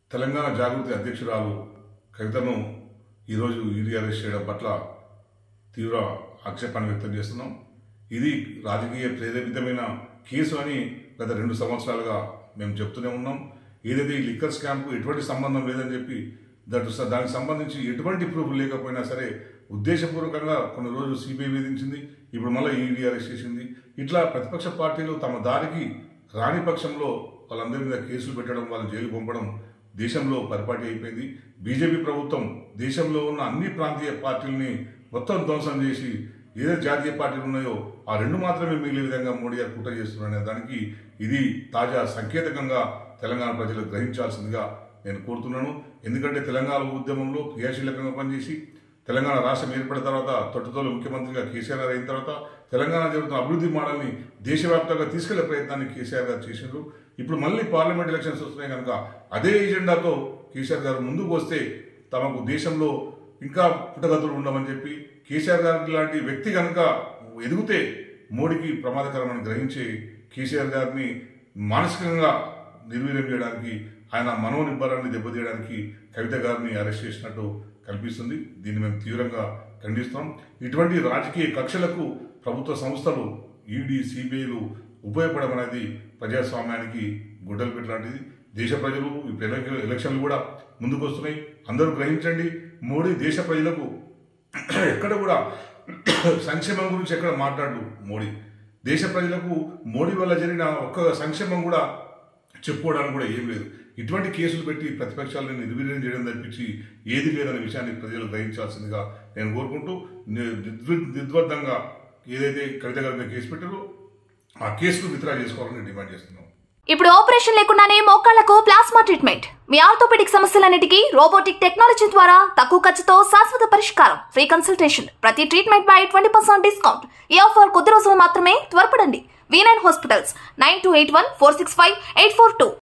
తెలంగాణ జాగృతి అధ్యక్షురాలు కవితను ఈరోజు ఈడీ అరెస్ట్ చేయడం పట్ల తీవ్ర ఆక్షేపాన్ని వ్యక్తం చేస్తున్నాం ఇది రాజకీయ ప్రేరేపితమైన కేసు అని గత రెండు సంవత్సరాలుగా మేము చెప్తూనే ఉన్నాం ఏదైతే ఈ లిక్కర్ స్కామ్కు ఎటువంటి సంబంధం లేదని చెప్పి దట్ దానికి సంబంధించి ఎటువంటి ప్రూఫ్ లేకపోయినా సరే ఉద్దేశపూర్వకంగా కొన్ని రోజులు సిబిఐ వేధించింది ఇప్పుడు మళ్ళీ ఈడీ అరెస్ట్ చేసింది ఇట్లా ప్రతిపక్ష పార్టీలు తమ దారికి రాని పక్షంలో వాళ్ళందరి మీద కేసులు పెట్టడం వాళ్ళని జైలు పంపడం దేశంలో పరిపాటి అయిపోయింది బీజేపీ ప్రభుత్వం దేశంలో ఉన్న అన్ని ప్రాంతీయ పార్టీలని మొత్తం ధ్వంసం చేసి ఏదైతే జాతీయ పార్టీలు ఉన్నాయో ఆ రెండు మాత్రమే మిగిలే విధంగా మోడీ గారు కుట్ర చేస్తున్నారనే దానికి ఇది తాజా సంకేతకంగా తెలంగాణ ప్రజలు గ్రహించాల్సిందిగా నేను కోరుతున్నాను ఎందుకంటే తెలంగాణ ఉద్యమంలో క్రియాశీలకంగా పనిచేసి తెలంగాణ రాష్ట్రం ఏర్పడిన తర్వాత తొట్టుతోలు ముఖ్యమంత్రిగా కేసీఆర్ గారు అయిన తర్వాత తెలంగాణ జరుగుతున్న అభివృద్ధి మోడల్ని దేశవ్యాప్తంగా తీసుకెళ్లే ప్రయత్నాన్ని కేసీఆర్ గారు చేసిండ్రు ఇప్పుడు మళ్ళీ పార్లమెంట్ ఎలక్షన్స్ వస్తున్నాయి కనుక అదే ఎజెండాతో కేసీఆర్ గారు ముందుకు వస్తే తమకు దేశంలో ఇంకా పుట్టగతులు ఉండమని చెప్పి కేసీఆర్ గారి లాంటి వ్యక్తి కనుక ఎదిగితే మోడీకి ప్రమాదకరమని గ్రహించి కేసీఆర్ గారిని మానసికంగా నిర్వీర్యం చేయడానికి ఆయన మనోనిబ్బరాన్ని దెబ్బతీయడానికి కవిత గారిని అరెస్ట్ చేసినట్టు కనిపిస్తుంది దీన్ని మేము తీవ్రంగా ఖండిస్తాం ఇటువంటి రాజకీయ కక్షలకు ప్రభుత్వ సంస్థలు ఈడీ సిబిఐలు ఉపయోగపడడం అనేది ప్రజాస్వామ్యానికి గుడ్డలు పెట్టలాంటిది దేశ ప్రజలు ఇప్పుడు ఎలక్- ఎలక్షన్లు కూడా ముందుకు వస్తున్నాయి అందరూ గ్రహించండి మోడీ దేశ ప్రజలకు ఎక్కడ కూడా సంక్షేమం గురించి ఎక్కడ మాట్లాడు మోడీ దేశ ప్రజలకు మోడీ వల్ల జరిగిన ఒక్క సంక్షేమం కూడా చెప్పుకోవడానికి కూడా ఏం లేదు ఇటువంటి కేసులు పెట్టి ప్రతిపక్షాలను నిర్వీర్యం చేయడం తప్పించి ఏది లేదనే విషయాన్ని ప్రజలు గ్రహించాల్సిందిగా నేను కోరుకుంటూ ని- నిర్ద్వ- నిర్ద్వందంగా ఏదైతే కవిత గారి మీద కేసు పెట్టారో ఆ కేసును విత్డ్రా చేసుకోవాలని డిమాండ్ చేస్తున్నాం ఇప్పుడు ఆపరేషన్ లేకుండానే మోకాళ్లకు ప్లాస్మా ట్రీట్మెంట్ మీ ఆర్థోపెడిక్ సమస్యలన్నిటికీ రోబోటిక్ టెక్నాలజీ ద్వారా తక్కువ ఖర్చుతో శాశ్వత పరిష్కారం ఫ్రీ కన్సల్టేషన్ ప్రతి ట్రీట్మెంట్ పై ట్వంటీ పర్సెంట్ డిస్కౌంట్ ఈ ఆఫర్ కొద్ది రోజులు మాత్రమే త్వరపడండి V nine hospitals nine two eight one four six five eight four two